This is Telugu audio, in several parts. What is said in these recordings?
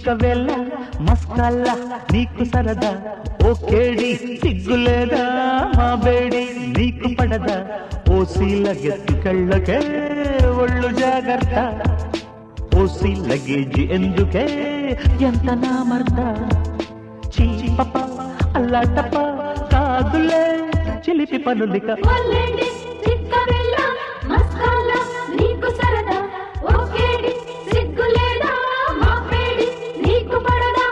చిక్కవెల్ల మస్కల్ల నీకు సరదా ఓ కేడి సిగ్గులేదా మా బేడి నీకు పడదా ఓ సీల గెత్తుకెళ్ళకే ఒళ్ళు జాగ్రత్త ఓ సీల గేజి ఎందుకే ఎంత నా మర్ద చీ పప అల్లాటప కాదులే చిలిపి పనులిక ఒళ్ళేంటి చిక్కబెల్ల మస్కాల నీకు సరదా ఓకేడి సిగ్గులేదా మా పేడి నీకు పడదా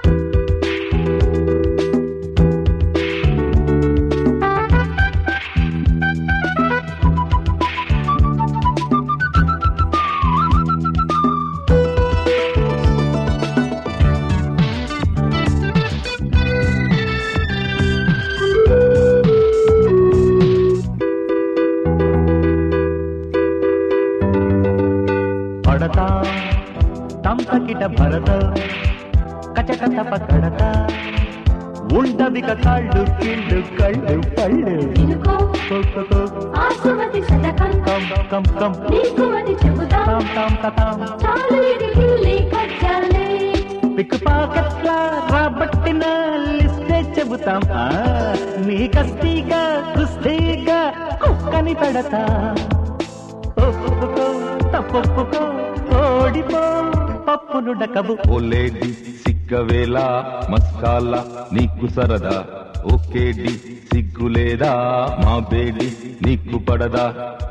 పడతా తంతకిట భరత కచకథ కడత ఉండవిక కాళ్ళు కీళ్ళు కళ్ళు పళ్ళు ఇనుకో కొక్కకో, ఆసుమతి శతకం కం కం కం నీకు అది చెబుతా తాం తాం తతాం చాలు ఇది హిల్లీ కచ్చాలే పిక్ పాకెట్ల రాబట్టిన లిస్టే చెబుతాం ఆ, నీ కస్తీగా కుస్తీగా కుక్కని పెడతా ఒప్పుకో తప్పొప్పుకో ఓడిపో పప్పును డకబు ఓలేడి సిగ్గవేళ మస్కాల నీకు సరదా ఓకేడి సిగ్గులేదా మా బేడి నీకు పడదా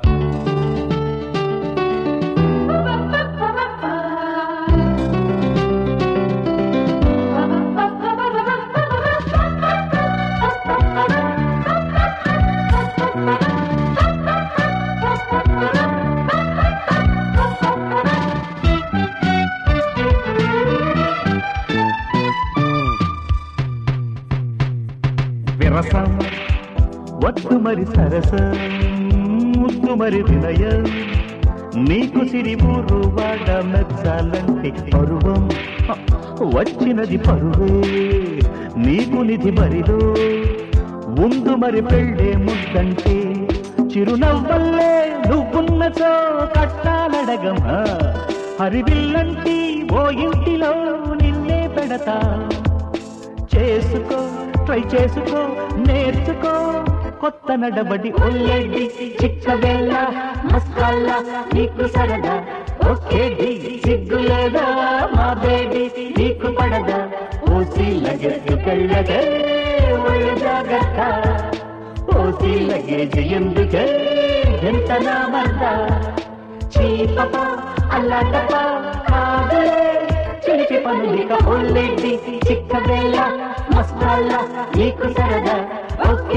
విరసం వద్దు మరి సరసం ముద్దు మరి వినయం నీకు సిరి ఊరు వాడ మెచ్చాలంటే పరువం హ, వచ్చినది పరువే నీకు నిధి బరిలో ముందు మరి పెళ్ళే ముద్దంటే చిరునవ్వల్లే నువ్వున్నచో కట్టాలడగం హ, హరివిల్లంటి ఓ ఇంటిలో నిన్నే పెడతా చేసుకో ట్రై చేసుకో నేర్చుకో కొత్త నడబడి ఒళ్ళెడ్డి చిక్కబెల్ల మస్కల్ల నీకు సరదా ఒకేడి సిగ్గులేదా మా బేబీ నీకు పడదా ఓసి లగెత్తు కళ్ళగే ఒళ్ళు జాగ్రత్త ఓసి లగేజ్ ఎందుకే ఎంత నా మర్ద చీపప అల్లాటప కాదులే చిలిపి పనులిక ఒళ్ళెడ్డి చిక్కబెల్ల మస్కల్ల నీకు సరదా ఓకే